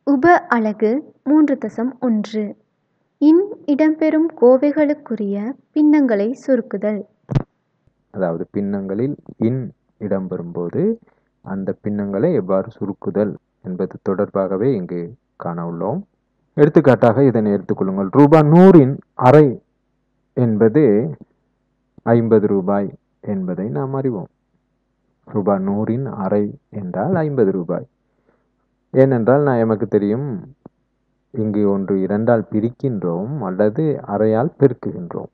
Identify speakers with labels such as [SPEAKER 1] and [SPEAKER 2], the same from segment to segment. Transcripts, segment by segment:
[SPEAKER 1] உப அலகு மூன்று தசம் ஒன்று இன் இடம்பெறும் கோவைகளுக்குரிய பின்னங்களை சுருக்குதல்
[SPEAKER 2] அதாவது பின்னங்களில் இன் இடம்பெறும்போது அந்த பின்னங்களை எவ்வாறு சுருக்குதல் என்பது தொடர்பாகவே இங்கு காண உள்ளோம் எடுத்துக்காட்டாக இதனை எடுத்துக்கொள்ளுங்கள் ரூபாய் நூறின் அரை என்பது ஐம்பது ரூபாய் என்பதை நாம் அறிவோம் ரூபாய் நூறின் அரை என்றால் ஐம்பது ரூபாய் ஏனென்றால் நான் எமக்கு தெரியும் இங்கு ஒன்று இரண்டால் பிரிக்கின்றோம் அல்லது அறையால் பெருக்குகின்றோம்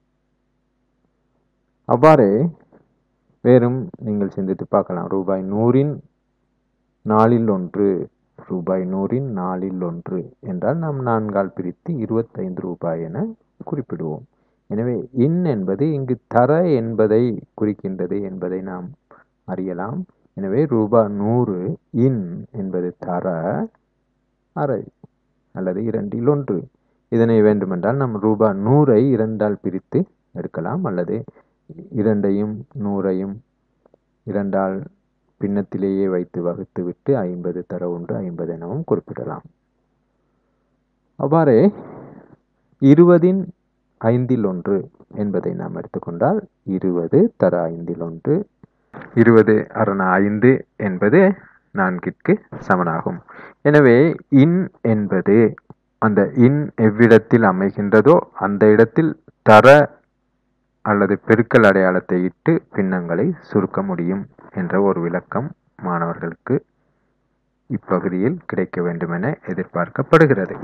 [SPEAKER 2] அவ்வாறே வேறும் நீங்கள் சிந்தித்து பார்க்கலாம் ரூபாய் நூறின் நாளில் ஒன்று ரூபாய் நூறின் நாளில் ஒன்று என்றால் நாம் நான்கால் பிரித்து இருபத்தைந்து ரூபாய் என குறிப்பிடுவோம் எனவே இன் என்பது இங்கு தர என்பதை குறிக்கின்றது என்பதை நாம் அறியலாம் எனவே ரூபாய் நூறு இன் என்பது தர அரை அல்லது இரண்டில் ஒன்று இதனை வேண்டுமென்றால் நம் ரூபாய் நூறை இரண்டால் பிரித்து எடுக்கலாம் அல்லது இரண்டையும் நூறையும் இரண்டால் பின்னத்திலேயே வைத்து வகுத்துவிட்டு ஐம்பது தர ஒன்று ஐம்பது எனவும் குறிப்பிடலாம் அவ்வாறே இருபதின் ஐந்தில் ஒன்று என்பதை நாம் எடுத்துக்கொண்டால் இருபது தர ஐந்தில் ஒன்று இருபது அரண ஐந்து என்பது நான்கிற்கு சமனாகும் எனவே இன் என்பது அந்த இன் எவ்விடத்தில் அமைகின்றதோ அந்த இடத்தில் தர அல்லது பெருக்கல் அடையாளத்தை இட்டு பின்னங்களை சுருக்க முடியும் என்ற ஒரு விளக்கம் மாணவர்களுக்கு இப்பகுதியில் கிடைக்க வேண்டும் என எதிர்பார்க்கப்படுகிறது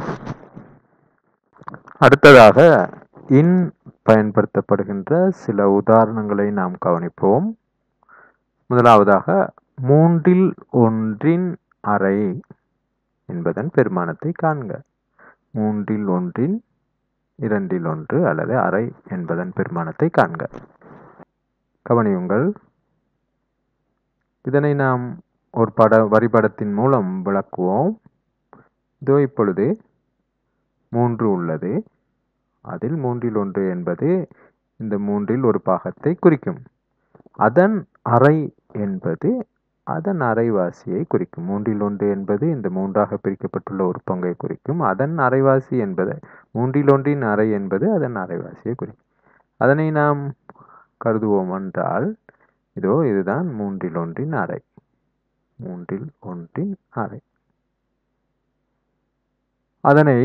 [SPEAKER 2] அடுத்ததாக இன் பயன்படுத்தப்படுகின்ற சில உதாரணங்களை நாம் கவனிப்போம் முதலாவதாக மூன்றில் ஒன்றின் அறை என்பதன் பெருமானத்தை காண்க மூன்றில் ஒன்றின் இரண்டில் ஒன்று அல்லது அறை என்பதன் பெருமானத்தை காண்க கவனியுங்கள் இதனை நாம் ஒரு பட வரிபடத்தின் மூலம் விளக்குவோம் இதோ இப்பொழுது மூன்று உள்ளது அதில் மூன்றில் ஒன்று என்பது இந்த மூன்றில் ஒரு பாகத்தை குறிக்கும் அதன் அறை என்பது அதன் அரைவாசியை குறிக்கும் மூன்றில் ஒன்று என்பது இந்த மூன்றாக பிரிக்கப்பட்டுள்ள ஒரு பங்கை குறிக்கும் அதன் அரைவாசி என்பது மூன்றில் ஒன்றின் அறை என்பது அதன் அரைவாசியை குறிக்கும் அதனை நாம் கருதுவோம் என்றால் இதோ இதுதான் மூன்றில் ஒன்றின் அறை மூன்றில் ஒன்றின் அறை அதனை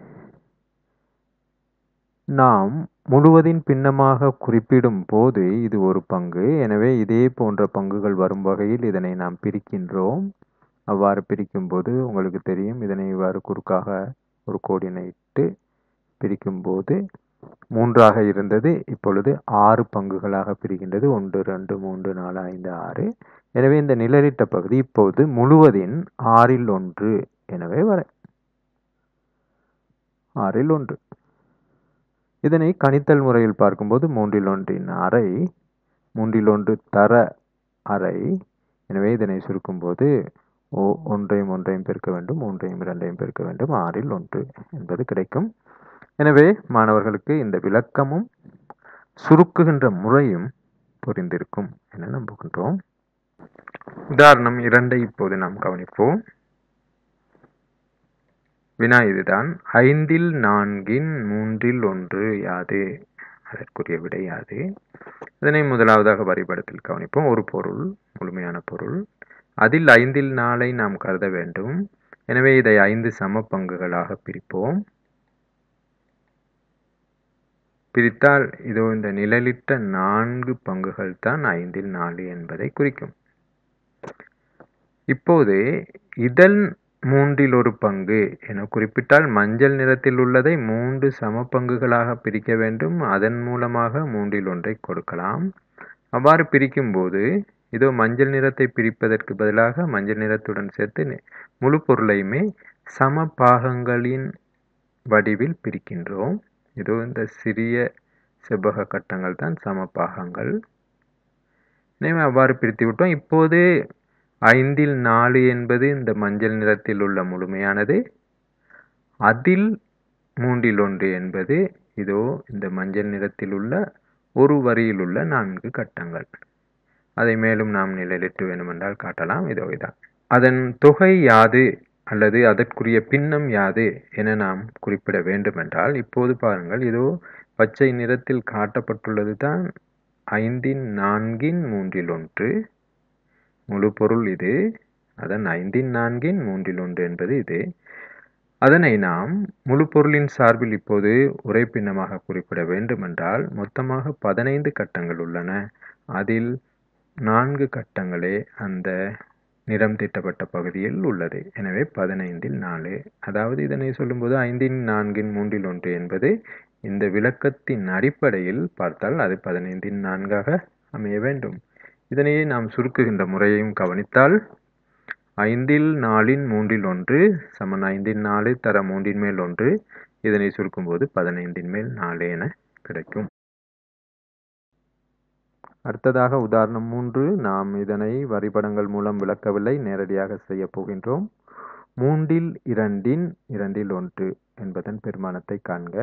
[SPEAKER 2] நாம் முழுவதின் பின்னமாக குறிப்பிடும் போது இது ஒரு பங்கு எனவே இதே போன்ற பங்குகள் வரும் வகையில் இதனை நாம் பிரிக்கின்றோம் அவ்வாறு பிரிக்கும்போது உங்களுக்கு தெரியும் இதனை இவ்வாறு குறுக்காக ஒரு கோடினை இட்டு பிரிக்கும்போது மூன்றாக இருந்தது இப்பொழுது ஆறு பங்குகளாக பிரிக்கின்றது ஒன்று ரெண்டு மூன்று நாலு ஐந்து ஆறு எனவே இந்த நிழலிட்ட பகுதி இப்போது முழுவதின் ஆறில் ஒன்று எனவே வரை ஆறில் ஒன்று இதனை கணித்தல் முறையில் பார்க்கும்போது மூன்றில் ஒன்றின் அறை மூன்றில் ஒன்று தர அறை எனவே இதனை சுருக்கும்போது ஓ ஒன்றையும் ஒன்றையும் பெருக்க வேண்டும் மூன்றையும் இரண்டையும் பெருக்க வேண்டும் ஆறில் ஒன்று என்பது கிடைக்கும் எனவே மாணவர்களுக்கு இந்த விளக்கமும் சுருக்குகின்ற முறையும் புரிந்திருக்கும் என நம்புகின்றோம் உதாரணம் இரண்டை இப்போது நாம் கவனிப்போம் வினா இதுதான் ஐந்தில் நான்கின் மூன்றில் ஒன்று யாது அதற்குரிய விடை யாது இதனை முதலாவதாக வரைபடத்தில் கவனிப்போம் ஒரு பொருள் முழுமையான பொருள் அதில் ஐந்தில் நாளை நாம் கருத வேண்டும் எனவே இதை ஐந்து சம பங்குகளாக பிரிப்போம் பிரித்தால் இதோ இந்த நிழலிட்ட நான்கு பங்குகள் தான் ஐந்தில் நாலு என்பதை குறிக்கும் இப்போது இதன் மூன்றில் ஒரு பங்கு என குறிப்பிட்டால் மஞ்சள் நிறத்தில் உள்ளதை மூன்று சம பங்குகளாக பிரிக்க வேண்டும் அதன் மூலமாக மூன்றில் ஒன்றை கொடுக்கலாம் அவ்வாறு பிரிக்கும்போது இதோ மஞ்சள் நிறத்தை பிரிப்பதற்கு பதிலாக மஞ்சள் நிறத்துடன் சேர்த்து முழு பொருளையுமே சம பாகங்களின் வடிவில் பிரிக்கின்றோம் இதோ இந்த சிறிய செவ்வக கட்டங்கள் தான் சம பாகங்கள் எனவே அவ்வாறு பிரித்து விட்டோம் இப்போது ஐந்தில் நாலு என்பது இந்த மஞ்சள் நிறத்தில் உள்ள முழுமையானது அதில் மூன்றில் ஒன்று என்பது இதோ இந்த மஞ்சள் நிறத்தில் உள்ள ஒரு வரியில் உள்ள நான்கு கட்டங்கள் அதை மேலும் நாம் நிழலிட்டு வேண்டுமென்றால் காட்டலாம் இதோ இதான் அதன் தொகை யாது அல்லது அதற்குரிய பின்னம் யாது என நாம் குறிப்பிட வேண்டுமென்றால் இப்போது பாருங்கள் இதோ பச்சை நிறத்தில் காட்டப்பட்டுள்ளது தான் ஐந்தின் நான்கின் மூன்றில் ஒன்று முழு பொருள் இது அதன் ஐந்தின் நான்கின் மூன்றில் ஒன்று என்பது இது அதனை நாம் முழு பொருளின் சார்பில் இப்போது உரை பின்னமாக குறிப்பிட வேண்டுமென்றால் மொத்தமாக பதினைந்து கட்டங்கள் உள்ளன அதில் நான்கு கட்டங்களே அந்த நிறம் தீட்டப்பட்ட பகுதியில் உள்ளது எனவே பதினைந்தில் நாலு அதாவது இதனை சொல்லும்போது ஐந்தின் நான்கின் மூன்றில் ஒன்று என்பது இந்த விளக்கத்தின் அடிப்படையில் பார்த்தால் அது பதினைந்தின் நான்காக அமைய வேண்டும் இதனையே நாம் சுருக்குகின்ற முறையையும் கவனித்தால் ஐந்தில் நாலின் மூன்றில் ஒன்று சமன் ஐந்தின் நாலு தர மூன்றின் மேல் ஒன்று இதனை சுருக்கும்போது பதினைந்தின் மேல் நாலு என கிடைக்கும் அடுத்ததாக உதாரணம் மூன்று நாம் இதனை வரிபடங்கள் மூலம் விளக்கவில்லை நேரடியாக செய்ய போகின்றோம் மூன்றில் இரண்டின் இரண்டில் ஒன்று என்பதன் பெருமானத்தை காண்க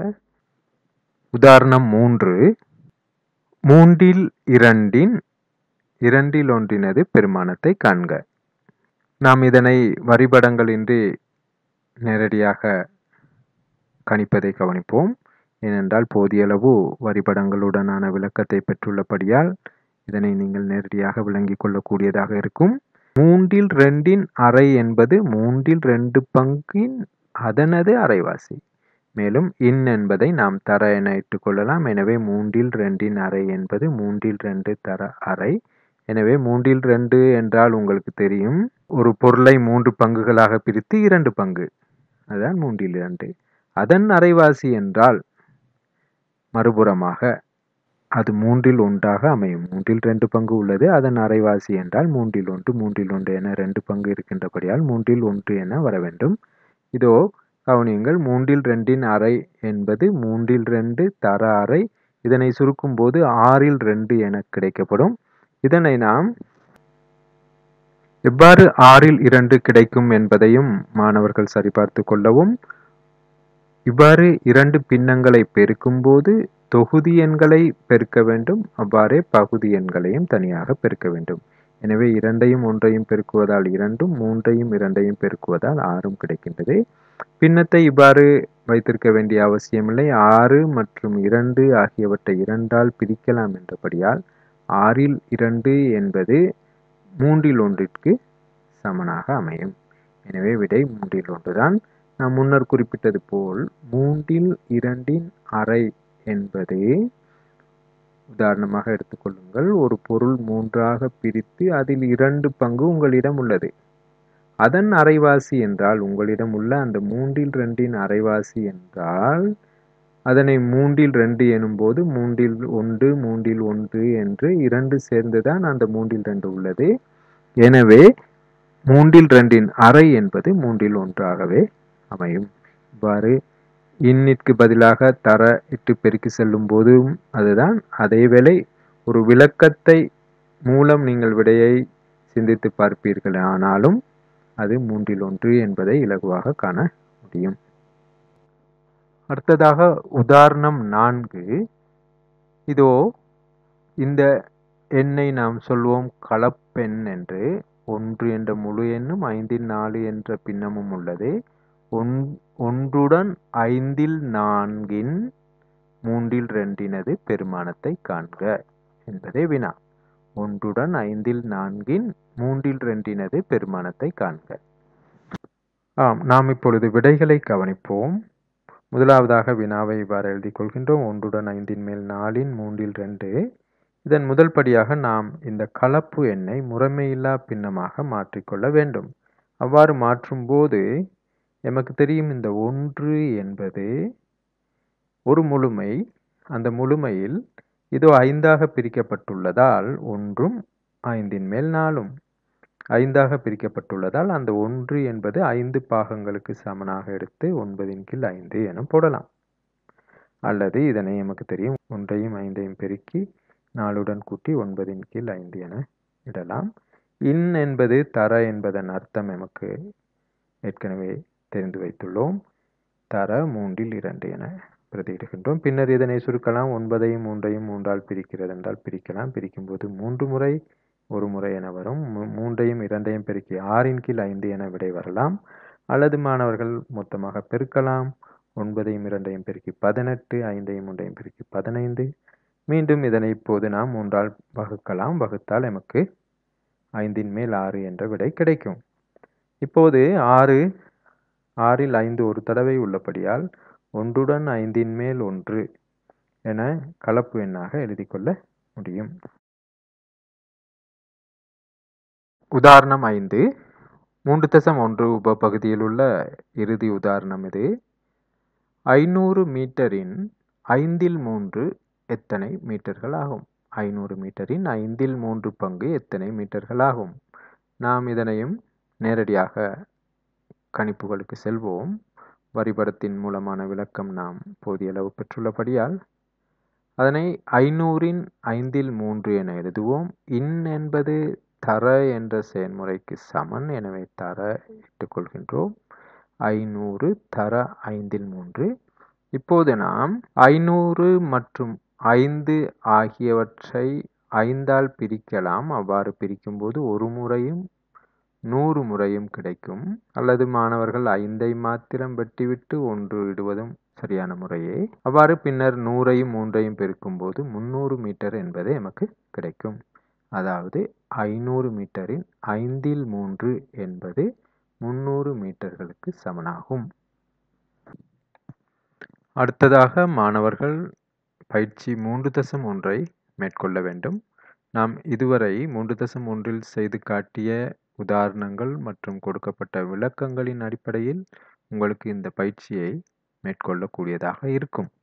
[SPEAKER 2] உதாரணம் மூன்று மூன்றில் இரண்டின் இரண்டில் ஒன்றினது பெருமானத்தை காண்க நாம் இதனை வரிபடங்களின்றி நேரடியாக கணிப்பதை கவனிப்போம் ஏனென்றால் போதிய அளவு வரிபடங்களுடனான விளக்கத்தை பெற்றுள்ளபடியால் இதனை நீங்கள் நேரடியாக விளங்கிக் கொள்ளக்கூடியதாக இருக்கும் மூன்றில் ரெண்டின் அரை என்பது மூன்றில் ரெண்டு பங்கின் அதனது அரைவாசி மேலும் இன் என்பதை நாம் தர என இட்டுக்கொள்ளலாம் எனவே மூன்றில் ரெண்டின் அரை என்பது மூன்றில் ரெண்டு தர அரை எனவே மூன்றில் ரெண்டு என்றால் உங்களுக்கு தெரியும் ஒரு பொருளை மூன்று பங்குகளாக பிரித்து இரண்டு பங்கு அதுதான் மூன்றில் இரண்டு அதன் அரைவாசி என்றால் மறுபுறமாக அது மூன்றில் ஒன்றாக அமையும் மூன்றில் ரெண்டு பங்கு உள்ளது அதன் அரைவாசி என்றால் மூன்றில் ஒன்று மூன்றில் ஒன்று என ரெண்டு பங்கு இருக்கின்றபடியால் மூன்றில் ஒன்று என வர வேண்டும் இதோ கவனியுங்கள் மூன்றில் ரெண்டின் அரை என்பது மூன்றில் ரெண்டு தர அரை இதனை சுருக்கும் போது ஆறில் ரெண்டு என கிடைக்கப்படும் இதனை நாம் எவ்வாறு ஆறில் இரண்டு கிடைக்கும் என்பதையும் மாணவர்கள் சரிபார்த்து கொள்ளவும் இவ்வாறு இரண்டு பின்னங்களை பெருக்கும்போது தொகுதி எண்களை பெருக்க வேண்டும் அவ்வாறே பகுதி எண்களையும் தனியாக பெருக்க வேண்டும் எனவே இரண்டையும் ஒன்றையும் பெருக்குவதால் இரண்டும் மூன்றையும் இரண்டையும் பெருக்குவதால் ஆறும் கிடைக்கின்றது பின்னத்தை இவ்வாறு வைத்திருக்க வேண்டிய அவசியமில்லை ஆறு மற்றும் இரண்டு ஆகியவற்றை இரண்டால் பிரிக்கலாம் என்றபடியால் ஆறில் இரண்டு என்பது மூன்றில் ஒன்றிற்கு சமனாக அமையும் எனவே விடை மூன்றில் ஒன்றுதான் நாம் முன்னர் குறிப்பிட்டது போல் மூன்றில் இரண்டின் அரை என்பது உதாரணமாக எடுத்துக்கொள்ளுங்கள் ஒரு பொருள் மூன்றாக பிரித்து அதில் இரண்டு பங்கு உங்களிடம் உள்ளது அதன் அரைவாசி என்றால் உங்களிடம் உள்ள அந்த மூன்றில் ரெண்டின் அரைவாசி என்றால் அதனை மூன்றில் ரெண்டு எனும்போது மூன்றில் ஒன்று மூன்றில் ஒன்று என்று இரண்டு சேர்ந்துதான் அந்த மூன்றில் ரெண்டு உள்ளது எனவே மூன்றில் ரெண்டின் அரை என்பது மூன்றில் ஒன்றாகவே அமையும் இவ்வாறு இன்னிற்கு பதிலாக தர இட்டு பெருக்கி செல்லும் போதும் அதுதான் அதேவேளை ஒரு விளக்கத்தை மூலம் நீங்கள் விடையை சிந்தித்து பார்ப்பீர்கள் ஆனாலும் அது மூன்றில் ஒன்று என்பதை இலகுவாக காண முடியும் அடுத்ததாக உதாரணம் நான்கு இதோ இந்த எண்ணை நாம் சொல்வோம் கலப்பெண் என்று ஒன்று என்ற முழு எண்ணும் ஐந்தில் நாலு என்ற பின்னமும் உள்ளது ஒன் ஒன்றுடன் ஐந்தில் நான்கின் மூன்றில் ரெண்டினது பெருமானத்தை காண்க என்பதே வினா ஒன்றுடன் ஐந்தில் நான்கின் மூன்றில் ரெண்டினது பெருமானத்தை காண்க ஆம் நாம் இப்பொழுது விடைகளை கவனிப்போம் முதலாவதாக வினாவை இவ்வாறு எழுதி கொள்கின்றோம் ஒன்றுடன் ஐந்தின் மேல் நாலின் மூன்றில் ரெண்டு இதன் முதல் படியாக நாம் இந்த கலப்பு எண்ணை முறைமையில்லா பின்னமாக மாற்றிக்கொள்ள வேண்டும் அவ்வாறு மாற்றும்போது எமக்கு தெரியும் இந்த ஒன்று என்பது ஒரு முழுமை அந்த முழுமையில் இதோ ஐந்தாக பிரிக்கப்பட்டுள்ளதால் ஒன்றும் ஐந்தின் மேல் நாலும் ஐந்தாக பிரிக்கப்பட்டுள்ளதால் அந்த ஒன்று என்பது ஐந்து பாகங்களுக்கு சமனாக எடுத்து ஒன்பதின் கீழ் ஐந்து என போடலாம் அல்லது இதனை நமக்கு தெரியும் ஒன்றையும் ஐந்தையும் பெருக்கி நாலுடன் கூட்டி ஒன்பதின் கீழ் ஐந்து என இடலாம் இன் என்பது தர என்பதன் அர்த்தம் எமக்கு ஏற்கனவே தெரிந்து வைத்துள்ளோம் தர மூன்றில் இரண்டு என பிரதியிடுகின்றோம் பின்னர் இதனை சுருக்கலாம் ஒன்பதையும் மூன்றையும் மூன்றால் பிரிக்கிறது என்றால் பிரிக்கலாம் பிரிக்கும்போது மூன்று முறை ஒரு முறை என வரும் மூ- மூன்றையும் இரண்டையும் பெருக்கி ஆறின் கீழ் ஐந்து என விடை வரலாம் அல்லது மாணவர்கள் மொத்தமாக பெருக்கலாம் ஒன்பதையும் இரண்டையும் பெருக்கி பதினெட்டு ஐந்தையும் ஒன்றையும் பெருக்கி பதினைந்து மீண்டும் இதனை இப்போது நாம் மூன்றால் வகுக்கலாம் வகுத்தால் நமக்கு ஐந்தின் மேல் ஆறு என்ற விடை கிடைக்கும் இப்போது ஆறு ஆறில் ஐந்து ஒரு தடவை உள்ளபடியால் ஒன்றுடன் ஐந்தின் மேல் ஒன்று என கலப்பு எண்ணாக எழுதி கொள்ள முடியும் உதாரணம் ஐந்து மூன்று தசம் ஒன்று உப பகுதியில் உள்ள இறுதி உதாரணம் இது ஐநூறு மீட்டரின் ஐந்தில் மூன்று எத்தனை மீட்டர்கள் ஆகும் ஐநூறு மீட்டரின் ஐந்தில் மூன்று பங்கு எத்தனை மீட்டர்கள் ஆகும் நாம் இதனையும் நேரடியாக கணிப்புகளுக்கு செல்வோம் வரிபடத்தின் மூலமான விளக்கம் நாம் போதிய அளவு பெற்றுள்ளபடியால் அதனை ஐநூறின் ஐந்தில் மூன்று என எழுதுவோம் இன் என்பது தர என்ற செயல்முறைக்கு சமன் எனவே தர இட்டுக்கொள்கின்றோம் ஐநூறு தர ஐந்தில் மூன்று இப்போது நாம் ஐநூறு மற்றும் ஐந்து ஆகியவற்றை ஐந்தால் பிரிக்கலாம் அவ்வாறு பிரிக்கும்போது ஒரு முறையும் நூறு முறையும் கிடைக்கும் அல்லது மாணவர்கள் ஐந்தை மாத்திரம் வெட்டிவிட்டு ஒன்று இடுவதும் சரியான முறையே அவ்வாறு பின்னர் நூறையும் மூன்றையும் பெருக்கும்போது முந்நூறு மீட்டர் என்பது நமக்கு கிடைக்கும் அதாவது ஐநூறு மீட்டரின் ஐந்தில் மூன்று என்பது முந்நூறு மீட்டர்களுக்கு சமனாகும் அடுத்ததாக மாணவர்கள் பயிற்சி மூன்று தசம் ஒன்றை மேற்கொள்ள வேண்டும் நாம் இதுவரை மூன்று தசம் ஒன்றில் செய்து காட்டிய உதாரணங்கள் மற்றும் கொடுக்கப்பட்ட விளக்கங்களின் அடிப்படையில் உங்களுக்கு இந்த பயிற்சியை மேற்கொள்ளக்கூடியதாக இருக்கும்